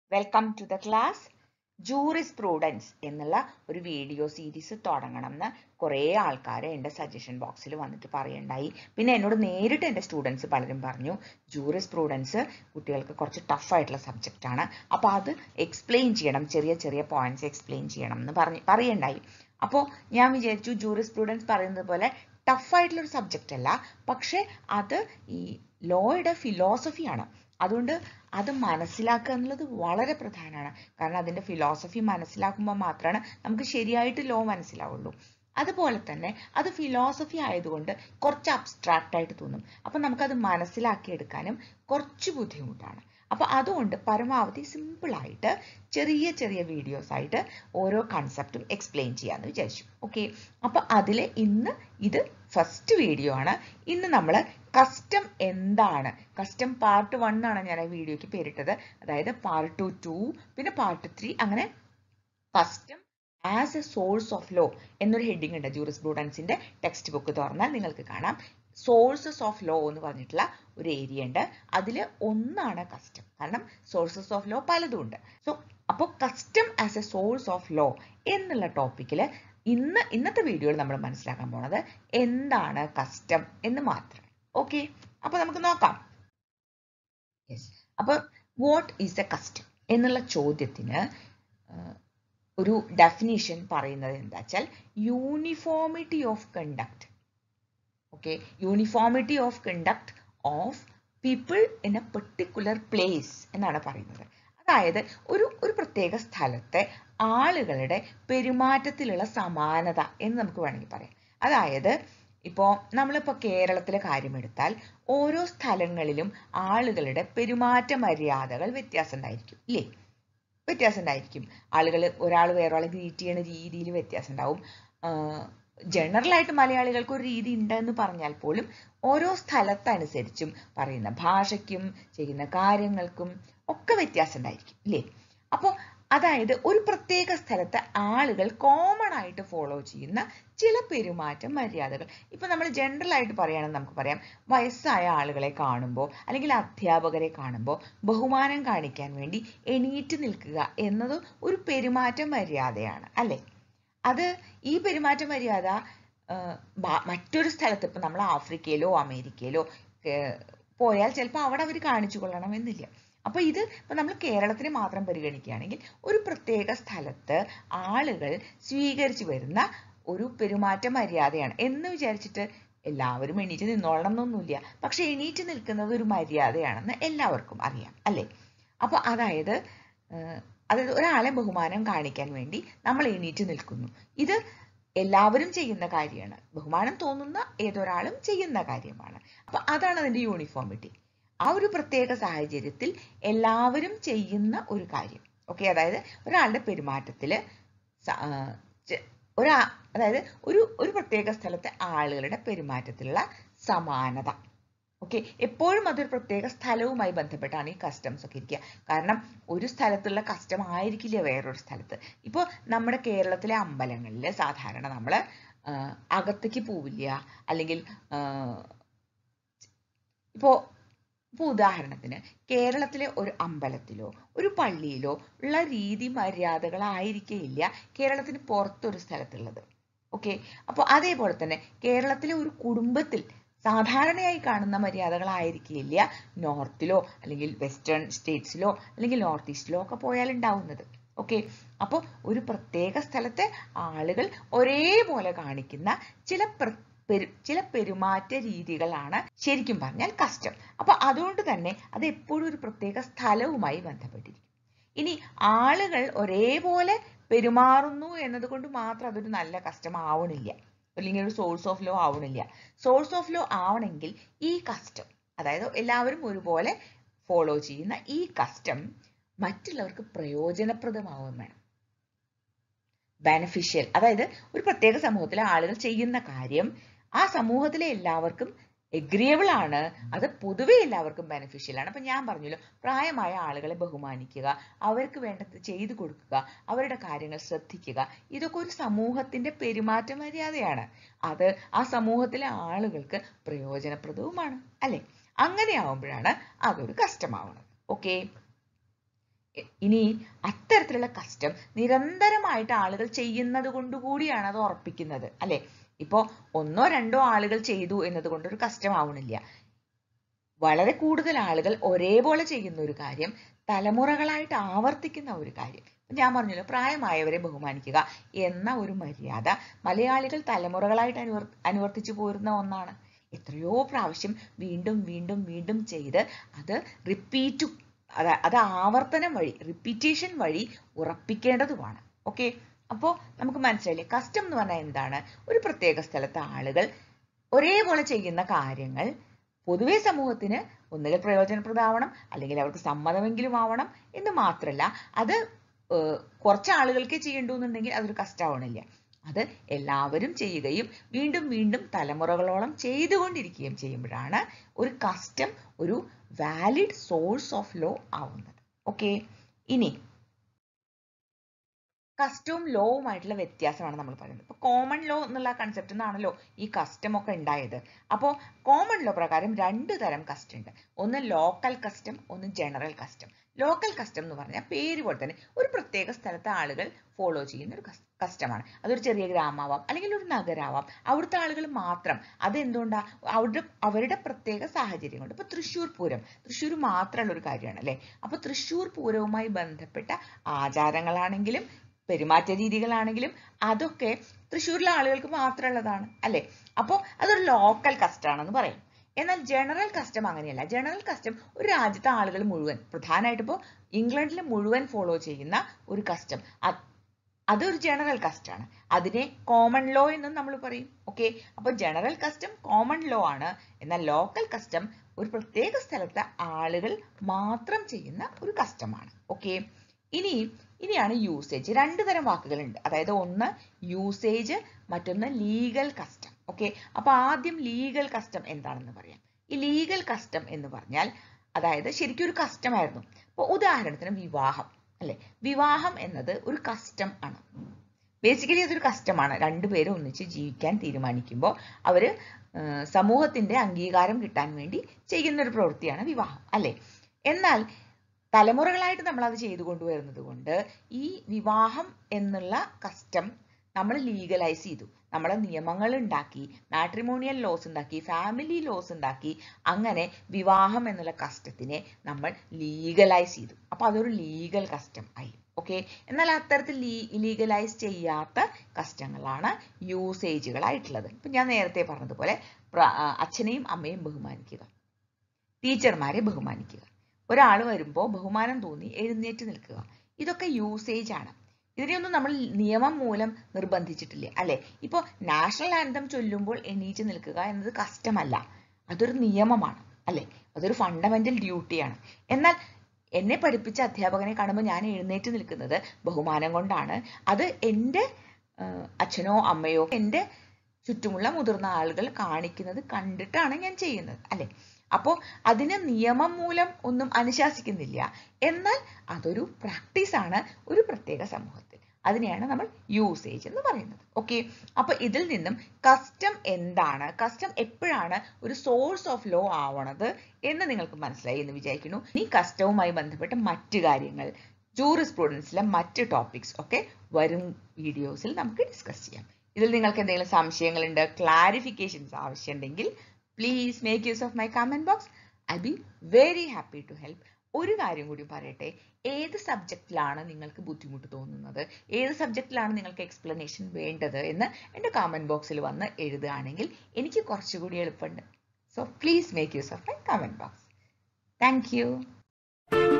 welcome to the class jurisprudence എന്നുള്ള ഒരു video series തുടങ്ങണം എന്ന് കുറേ ആൾക്കാർ എൻ്റെ സജഷൻ ബോക്സിൽ വന്നിട്ട് പറയുണ്ടായി പിന്നെ എന്നോട് നേരിട്ട് എൻ്റെ സ്റ്റുഡൻസ് പലരും പറഞ്ഞു ജൂറിസ് പ്രൂഡൻസ് കുട്ടികൾക്ക് കുറച്ച് ടഫ് ആയിട്ടുള്ള സബ്ജക്റ്റ് ആണ് അപ്പോൾ അത് എക്സ്പ്ലെയിൻ ചെയ്യണം ചെറിയ ചെറിയ പോയിന്റ്സ് എക്സ്പ്ലെയിൻ ചെയ്യണം എന്ന് പറഞ്ഞ് പറയുണ്ടായി അപ്പോൾ ഞാൻ വിചാരിച്ചു ജൂറിസ് പ്രൂഡൻസ് പറയുന്നത് പോലെ ടഫ് ആയിട്ടുള്ള ഒരു സബ്ജക്റ്റ് അല്ല പക്ഷേ അത് ഈ ലോയുടെ ഫിലോസഫിയാണ് അതുകൊണ്ട് അത് മനസ്സിലാക്കുക എന്നുള്ളത് വളരെ പ്രധാനമാണ് കാരണം അതിൻ്റെ ഫിലോസഫി മനസ്സിലാക്കുമ്പോൾ മാത്രമാണ് നമുക്ക് ശരിയായിട്ട് ലോ മനസ്സിലാവുള്ളൂ അതുപോലെ തന്നെ അത് ഫിലോസഫി ആയതുകൊണ്ട് കുറച്ച് അബ്സ്ട്രാക്റ്റ് ആയിട്ട് തോന്നും അപ്പം നമുക്കത് മനസ്സിലാക്കിയെടുക്കാനും കുറച്ച് ബുദ്ധിമുട്ടാണ് അപ്പോൾ അതുകൊണ്ട് പരമാവധി സിമ്പിളായിട്ട് ചെറിയ ചെറിയ വീഡിയോസ് ആയിട്ട് ഓരോ കൺസെപ്റ്റും എക്സ്പ്ലെയിൻ ചെയ്യാമെന്ന് വിചാരിച്ചു ഓക്കെ അപ്പോൾ അതിൽ ഇന്ന് ഇത് ഫസ്റ്റ് വീഡിയോ ആണ് ഇന്ന് നമ്മൾ കസ്റ്റം എന്താണ് കസ്റ്റം പാർട്ട് വൺ ആണ് ഞാൻ ആ വീഡിയോയ്ക്ക് പേരിട്ടത് അതായത് പാർട്ട് ടു ടു പിന്നെ പാർട്ട് ത്രീ അങ്ങനെ custom as a source of law എന്നൊരു ഹെഡിങ് ഉണ്ട് ജൂറിസ് പ്രൂഡൻസിന്റെ ടെക്സ്റ്റ് ബുക്ക് തുറന്നാൽ നിങ്ങൾക്ക് കാണാം സോഴ്സസ് ഓഫ് ലോ എന്ന് പറഞ്ഞിട്ടുള്ള ഒരു ഏരിയ ഉണ്ട് അതിൽ ഒന്നാണ് കസ്റ്റം കാരണം സോഴ്സസ് ഓഫ് ലോ പലതും ഉണ്ട് സോ അപ്പോൾ custom as a source of law എന്നുള്ള ടോപ്പിക്കിൽ ഇന്ന് ഇന്നത്തെ വീഡിയോയിൽ നമ്മൾ മനസ്സിലാക്കാൻ പോണത് എന്താണ് കസ്റ്റം എന്ന് മാത്രം ഓക്കെ അപ്പോൾ നമുക്ക് നോക്കാം യെസ് അപ്പോൾ വാട്ട് ഈസ് എ കസ്റ്റം എന്നുള്ള ചോദ്യത്തിന് ഒരു ഡെഫിനിഷൻ പറയുന്നത് എന്താ വെച്ചാൽ uniformity of conduct okay uniformity of conduct of people in a particular place എന്നാണ് പറയുന്നത് അതായത് ഒരു ഒരു പ്രത്യേക സ്ഥലത്തെ ആളുകളുടെ പെരുമാറ്റത്തിലുള്ള സമാനത എന്ന് നമുക്ക് വേണമെങ്കിൽ പറയാം അതായത് ഇപ്പോൾ നമ്മളിപ്പോൾ കേരളത്തിലെ കാര്യമെടുത്താൽ ഓരോ സ്ഥലങ്ങളിലും ആളുകളുടെ പെരുമാറ്റ മര്യാദകൾ വ്യത്യാസം ഉണ്ടായിരിക്കും ഇല്ലേ വ്യത്യാസം ഉണ്ടായിരിക്കും ആളുകൾ ഒരാൾ വേറൊരാളെ ഗ്രീറ്റ് ചെയ്യുന്ന രീതിയിൽ വ്യത്യാസം ഉണ്ടാവും ജനറൽ ആയിട്ട് മലയാളികൾക്ക് ഒരു രീതി ഉണ്ടെന്ന് പറഞ്ഞാൽ പോലും ഓരോ സ്ഥലത്തനുസരിച്ചും പറയുന്ന ഭാഷയ്ക്കും ചെയ്യുന്ന കാര്യങ്ങൾക്കും ഒക്കെ വ്യത്യാസം ഉണ്ടായിരിക്കും ഇല്ലേ അപ്പോൾ അതായത് ഒരു പ്രത്യേക സ്ഥലത്ത് ആളുകൾ കോമൺ ആയിട്ട് ഫോളോ ചെയ്യുന്ന ചില പെരുമാറ്റ മര്യാദകൾ ഇപ്പൊ നമ്മൾ ജനറൽ ആയിട്ട് പറയുകയാണെന്ന് നമുക്ക് പറയാം വയസ്സായ ആളുകളെ കാണുമ്പോൾ അല്ലെങ്കിൽ അധ്യാപകരെ കാണുമ്പോൾ ബഹുമാനം കാണിക്കാൻ വേണ്ടി എണീറ്റ് നിൽക്കുക എന്നത് ഒരു പെരുമാറ്റ മര്യാദയാണ് അല്ലേ അത് ഈ പെരുമാറ്റ മര്യാദ മറ്റൊരു സ്ഥലത്ത് ഇപ്പൊ നമ്മൾ ആഫ്രിക്കയിലോ അമേരിക്കയിലോ പോയാൽ ചിലപ്പോൾ അവിടെ അവർ കാണിച്ചു കൊള്ളണം എന്നില്ല അപ്പൊ ഇത് ഇപ്പൊ നമ്മൾ കേരളത്തിനെ മാത്രം പരിഗണിക്കുകയാണെങ്കിൽ ഒരു പ്രത്യേക സ്ഥലത്ത് ആളുകൾ സ്വീകരിച്ചു വരുന്ന ഒരു പെരുമാറ്റ മര്യാദയാണ് എന്ന് വിചാരിച്ചിട്ട് എല്ലാവരും എണീറ്റ് നിന്നോളണം എന്നൊന്നുമില്ല പക്ഷെ എണീറ്റ് നിൽക്കുന്നത് ഒരു മര്യാദയാണെന്ന് എല്ലാവർക്കും അറിയാം അല്ലേ അപ്പൊ അതായത് അതായത് ഒരാളെ ബഹുമാനം കാണിക്കാൻ വേണ്ടി നമ്മൾ എണീറ്റ് നിൽക്കുന്നു ഇത് എല്ലാവരും ചെയ്യുന്ന കാര്യമാണ് ബഹുമാനം തോന്നുന്ന ഏതൊരാളും ചെയ്യുന്ന കാര്യമാണ് അപ്പൊ അതാണ് അതിന്റെ യൂണിഫോമിറ്റി ആ ഒരു പ്രത്യേക സാഹചര്യത്തിൽ എല്ലാവരും ചെയ്യുന്ന ഒരു കാര്യം ഓക്കെ അതായത് ഒരാളുടെ പെരുമാറ്റത്തില് ഒരാ അതായത് ഒരു ഒരു പ്രത്യേക സ്ഥലത്തെ ആളുകളുടെ പെരുമാറ്റത്തിലുള്ള സമാനത ഓക്കെ എപ്പോഴും അതൊരു പ്രത്യേക സ്ഥലവുമായി ബന്ധപ്പെട്ടാണ് ഈ കസ്റ്റംസ് ഒക്കെ ഇരിക്കുക കാരണം ഒരു സ്ഥലത്തുള്ള കസ്റ്റം ആയിരിക്കില്ല വേറൊരു സ്ഥലത്ത് ഇപ്പോൾ നമ്മുടെ കേരളത്തിലെ അമ്പലങ്ങളിൽ സാധാരണ നമ്മൾ അകത്തേക്ക് പോവില്ല അല്ലെങ്കിൽ ഇപ്പോൾ ഇപ്പോൾ ഉദാഹരണത്തിന് കേരളത്തിലെ ഒരു അമ്പലത്തിലോ ഒരു പള്ളിയിലോ ഉള്ള രീതി മര്യാദകളായിരിക്കില്ല കേരളത്തിന് പുറത്തൊരു സ്ഥലത്തുള്ളത് ഓക്കെ അപ്പോൾ അതേപോലെ തന്നെ കേരളത്തിലെ ഒരു കുടുംബത്തിൽ സാധാരണയായി കാണുന്ന മര്യാദകളായിരിക്കില്ല നോർത്തിലോ അല്ലെങ്കിൽ വെസ്റ്റേൺ സ്റ്റേറ്റ്സിലോ അല്ലെങ്കിൽ നോർത്ത് ഈസ്റ്റിലോ ഒക്കെ പോയാൽ ഉണ്ടാവുന്നത് ഓക്കെ അപ്പോൾ ഒരു പ്രത്യേക സ്ഥലത്തെ ആളുകൾ ഒരേപോലെ കാണിക്കുന്ന ചില ചില പെരുമാറ്റ രീതികളാണ് ശരിക്കും പറഞ്ഞാൽ കസ്റ്റം അപ്പൊ അതുകൊണ്ട് തന്നെ അത് എപ്പോഴും ഒരു പ്രത്യേക സ്ഥലവുമായി ബന്ധപ്പെട്ടിരിക്കും ഇനി ആളുകൾ ഒരേപോലെ പെരുമാറുന്നു എന്നതുകൊണ്ട് മാത്രം അതൊരു നല്ല കസ്റ്റം ആവണില്ല അല്ലെങ്കിൽ ഒരു സോഴ്സ് ഓഫ് ലോ ആവണില്ല സോഴ്സ് ഓഫ് ലോ ആവണമെങ്കിൽ ഈ കസ്റ്റം അതായത് എല്ലാവരും ഒരുപോലെ ഫോളോ ചെയ്യുന്ന ഈ കസ്റ്റം മറ്റുള്ളവർക്ക് പ്രയോജനപ്രദമാവുകയും വേണം ബെനഫിഷ്യൽ അതായത് ഒരു പ്രത്യേക സമൂഹത്തിലെ ആളുകൾ ചെയ്യുന്ന കാര്യം ആ സമൂഹത്തിലെ എല്ലാവർക്കും എഗ്രിയബിൾ ആണ് അത് പൊതുവെ എല്ലാവർക്കും ബെനിഫിഷ്യൽ ആണ് അപ്പൊ ഞാൻ പറഞ്ഞല്ലോ പ്രായമായ ആളുകളെ ബഹുമാനിക്കുക അവർക്ക് വേണ്ടത് ചെയ്തു കൊടുക്കുക അവരുടെ കാര്യങ്ങൾ ശ്രദ്ധിക്കുക ഇതൊക്കെ ഒരു സമൂഹത്തിന്റെ പെരുമാറ്റ മര്യാദയാണ് അത് ആ സമൂഹത്തിലെ ആളുകൾക്ക് പ്രയോജനപ്രദവുമാണ് അല്ലെ അങ്ങനെ ആവുമ്പോഴാണ് അതൊരു കഷ്ടമാവുന്നത് ഓക്കെ ഇനി അത്തരത്തിലുള്ള കസ്റ്റം നിരന്തരമായിട്ട് ആളുകൾ ചെയ്യുന്നത് കൊണ്ടുകൂടിയാണ് അത് ഉറപ്പിക്കുന്നത് അല്ലെ ഇപ്പോ ഒന്നോ രണ്ടോ ആളുകൾ ചെയ്തു എന്നതുകൊണ്ട് ഒരു കസ്റ്റം ആവണില്ല വളരെ കൂടുതൽ ആളുകൾ ഒരേപോലെ ചെയ്യുന്ന ഒരു കാര്യം തലമുറകളായിട്ട് ആവർത്തിക്കുന്ന ഒരു കാര്യം ഞാൻ പറഞ്ഞല്ലോ പ്രായമായവരെ ബഹുമാനിക്കുക എന്ന ഒരു മര്യാദ മലയാളികൾ തലമുറകളായിട്ട് അനുവർ അനുവർത്തിച്ചു പോരുന്ന ഒന്നാണ് എത്രയോ പ്രാവശ്യം വീണ്ടും വീണ്ടും വീണ്ടും ചെയ്ത് അത് റിപ്പീറ്റ് അത് അത് ആവർത്തനം വഴി റിപ്പീറ്റേഷൻ വഴി ഉറപ്പിക്കേണ്ടതുമാണ് ഓക്കെ അപ്പോൾ നമുക്ക് മനസ്സിലായില്ലേ കസ്റ്റം എന്ന് പറഞ്ഞാൽ എന്താണ് ഒരു പ്രത്യേക സ്ഥലത്തെ ആളുകൾ ഒരേപോലെ ചെയ്യുന്ന കാര്യങ്ങൾ പൊതുവെ സമൂഹത്തിന് ഒന്നുകിൽ പ്രയോജനപ്രദമാവണം അല്ലെങ്കിൽ അവർക്ക് സമ്മതമെങ്കിലും ആവണം എന്ന് മാത്രമല്ല അത് കുറച്ച് ആളുകൾക്ക് ചെയ്യണ്ടു എന്നുണ്ടെങ്കിൽ അതൊരു കഷ്ടമാവണില്ല അത് എല്ലാവരും ചെയ്യുകയും വീണ്ടും വീണ്ടും തലമുറകളോളം ചെയ്തുകൊണ്ടിരിക്കുകയും ചെയ്യുമ്പോഴാണ് ഒരു കസ്റ്റം ഒരു വാലിഡ് സോഴ്സ് ഓഫ് ലോ ആവുന്നത് ഓക്കെ ഇനി കസ്റ്റവും ലോവുമായിട്ടുള്ള വ്യത്യാസമാണ് നമ്മൾ പറയുന്നത് ഇപ്പൊ കോമൺ ലോ എന്നുള്ള കൺസെപ്റ്റ് നിന്നാണല്ലോ ഈ കസ്റ്റം ഒക്കെ ഉണ്ടായത് അപ്പോൾ കോമൺ ലോ പ്രകാരം രണ്ട് തരം കസ്റ്റം ഉണ്ട് ഒന്ന് ലോക്കൽ കസ്റ്റം ഒന്ന് ജനറൽ കസ്റ്റം ലോക്കൽ കസ്റ്റം എന്ന് പറഞ്ഞാൽ പേര് പോലെ തന്നെ ഒരു പ്രത്യേക സ്ഥലത്തെ ആളുകൾ ഫോളോ ചെയ്യുന്ന ഒരു കസ്റ്റമാണ് അതൊരു ചെറിയ ഗ്രാമമാവാം അല്ലെങ്കിൽ ഒരു നഗരമാവാം അവിടുത്തെ ആളുകൾ മാത്രം അതെന്തുകൊണ്ടാ അവരുടെ അവരുടെ പ്രത്യേക സാഹചര്യം കൊണ്ട് ഇപ്പൊ തൃശ്ശൂർ പൂരം തൃശ്ശൂർ മാത്രമുള്ള ഒരു കാര്യമാണ് അല്ലെ അപ്പൊ തൃശ്ശൂർ പൂരവുമായി ബന്ധപ്പെട്ട ആചാരങ്ങളാണെങ്കിലും പെരുമാറ്റ രീതികളാണെങ്കിലും അതൊക്കെ തൃശ്ശൂരിലെ ആളുകൾക്ക് മാത്രമുള്ളതാണ് അല്ലെ അപ്പോൾ അതൊരു ലോക്കൽ കസ്റ്റാണെന്ന് പറയും എന്നാൽ ജനറൽ കസ്റ്റം അങ്ങനെയല്ല ജനറൽ കസ്റ്റം ഒരു രാജ്യത്തെ ആളുകൾ മുഴുവൻ പ്രധാനമായിട്ട് ഇപ്പോൾ ഇംഗ്ലണ്ടിൽ മുഴുവൻ ഫോളോ ചെയ്യുന്ന ഒരു കസ്റ്റം അതൊരു ജനറൽ കസ്റ്റ് ആണ് അതിനെ കോമൺ ലോ എന്നും നമ്മൾ പറയും ഓക്കെ അപ്പോൾ ജനറൽ കസ്റ്റം കോമൺ ലോ ആണ് എന്നാൽ ലോക്കൽ കസ്റ്റം ഒരു പ്രത്യേക സ്ഥലത്തെ ആളുകൾ മാത്രം ചെയ്യുന്ന ഒരു കസ്റ്റമാണ് ഓക്കെ ഇനി ഇനിയാണ് യൂസേജ് രണ്ട് തരം വാക്കുകളുണ്ട് അതായത് ഒന്ന് യൂസേജ് മറ്റൊന്ന് ലീഗൽ കസ്റ്റം ഓക്കെ അപ്പൊ ആദ്യം ലീഗൽ കസ്റ്റം എന്താണെന്ന് പറയാം ഈ ലീഗൽ കസ്റ്റം എന്ന് പറഞ്ഞാൽ അതായത് ശരിക്കും ഒരു കസ്റ്റം ആയിരുന്നു അപ്പൊ ഉദാഹരണത്തിന് വിവാഹം അല്ലെ വിവാഹം എന്നത് ഒരു കസ്റ്റം ആണ് ബേസിക്കലി അതൊരു കസ്റ്റമാണ് രണ്ടുപേരും ഒന്നിച്ച് ജീവിക്കാൻ തീരുമാനിക്കുമ്പോൾ അവര് സമൂഹത്തിന്റെ അംഗീകാരം കിട്ടാൻ വേണ്ടി ചെയ്യുന്ന ഒരു പ്രവൃത്തിയാണ് വിവാഹം അല്ലെ എന്നാൽ തലമുറകളായിട്ട് നമ്മൾ അത് ചെയ്തു കൊണ്ടുവരുന്നത് കൊണ്ട് ഈ വിവാഹം എന്നുള്ള കസ്റ്റം നമ്മൾ ലീഗലൈസ് ചെയ്തു നമ്മളെ നിയമങ്ങൾ ഉണ്ടാക്കി മാട്രിമോണിയൽ ലോസ് ഉണ്ടാക്കി ഫാമിലി ലോസ് ഉണ്ടാക്കി അങ്ങനെ വിവാഹം എന്നുള്ള കസ്റ്റത്തിനെ നമ്മൾ ലീഗലൈസ് ചെയ്തു അപ്പൊ അതൊരു ലീഗൽ കസ്റ്റം ആയി ഓക്കെ എന്നാൽ അത്തരത്തിൽ ലീഗലൈസ് ചെയ്യാത്ത കസ്റ്റങ്ങളാണ് യൂസേജുകളായിട്ടുള്ളത് ഇപ്പൊ ഞാൻ നേരത്തെ പറഞ്ഞതുപോലെ അച്ഛനെയും അമ്മയും ബഹുമാനിക്കുക ടീച്ചർമാരെ ബഹുമാനിക്കുക ഒരാൾ വരുമ്പോൾ ബഹുമാനം തോന്നി എഴുന്നേറ്റ് നിൽക്കുക ഇതൊക്കെ യൂസേജ് ആണ് ഇതിനെയൊന്നും നമ്മൾ നിയമം മൂലം നിർബന്ധിച്ചിട്ടില്ല അല്ലെ ഇപ്പോൾ നാഷണൽ ആന്തം ചൊല്ലുമ്പോൾ എണീറ്റ് നിൽക്കുക എന്നത് കഷ്ടമല്ല അതൊരു നിയമമാണ് അല്ലെ അതൊരു ഫണ്ടമെന്റൽ ഡ്യൂട്ടിയാണ് എന്നാൽ എന്നെ പഠിപ്പിച്ച അധ്യാപകനെ കാണുമ്പോൾ ഞാൻ എഴുന്നേറ്റ് നിൽക്കുന്നത് ബഹുമാനം കൊണ്ടാണ് അത് എൻ്റെ അച്ഛനോ അമ്മയോ എൻ്റെ ചുറ്റുമുള്ള മുതിർന്ന ആളുകൾ കാണിക്കുന്നത് കണ്ടിട്ടാണ് ഞാൻ ചെയ്യുന്നത് അല്ലെ അപ്പോൾ അതിന് നിയമം മൂലം ഒന്നും അനുശാസിക്കുന്നില്ല എന്നാൽ അതൊരു പ്രാക്ടീസ് ആണ് ഒരു പ്രത്യേക സമൂഹത്തിൽ അതിനെയാണ് നമ്മൾ യൂസേജ് എന്ന് പറയുന്നത് ഓക്കെ അപ്പൊ ഇതിൽ നിന്നും കസ്റ്റം എന്താണ് കസ്റ്റം എപ്പോഴാണ് ഒരു സോഴ്സ് ഓഫ് ലോ ആവണത് എന്ന് നിങ്ങൾക്ക് മനസ്സിലായി എന്ന് വിചാരിക്കുന്നു ഈ കസ്റ്റവുമായി ബന്ധപ്പെട്ട മറ്റു കാര്യങ്ങൾ ജൂറിസ്പ്രൂഡൻസിലെ മറ്റ് ടോപ്പിക്സ് ഒക്കെ വരും വീഡിയോസിൽ നമുക്ക് ഡിസ്കസ് ചെയ്യാം ഇതിൽ നിങ്ങൾക്ക് എന്തെങ്കിലും സംശയങ്ങളുണ്ട് ക്ലാരിഫിക്കേഷൻസ് ആവശ്യമുണ്ടെങ്കിൽ please make use of my comment box I be very happy to help ഒരു കാര്യം കൂടി പറയട്ടെ ഏത് സബ്ജക്റ്റിലാണ് നിങ്ങൾക്ക് ബുദ്ധിമുട്ട് തോന്നുന്നത് ഏത് സബ്ജക്റ്റിലാണ് നിങ്ങൾക്ക് എക്സ്പ്ലനേഷൻ വേണ്ടത് എന്ന് എൻ്റെ കമന്റ് ബോക്സിൽ വന്ന് എഴുതുകയാണെങ്കിൽ എനിക്ക് കുറച്ചുകൂടി എളുപ്പമുണ്ട് so please make use of my comment box thank U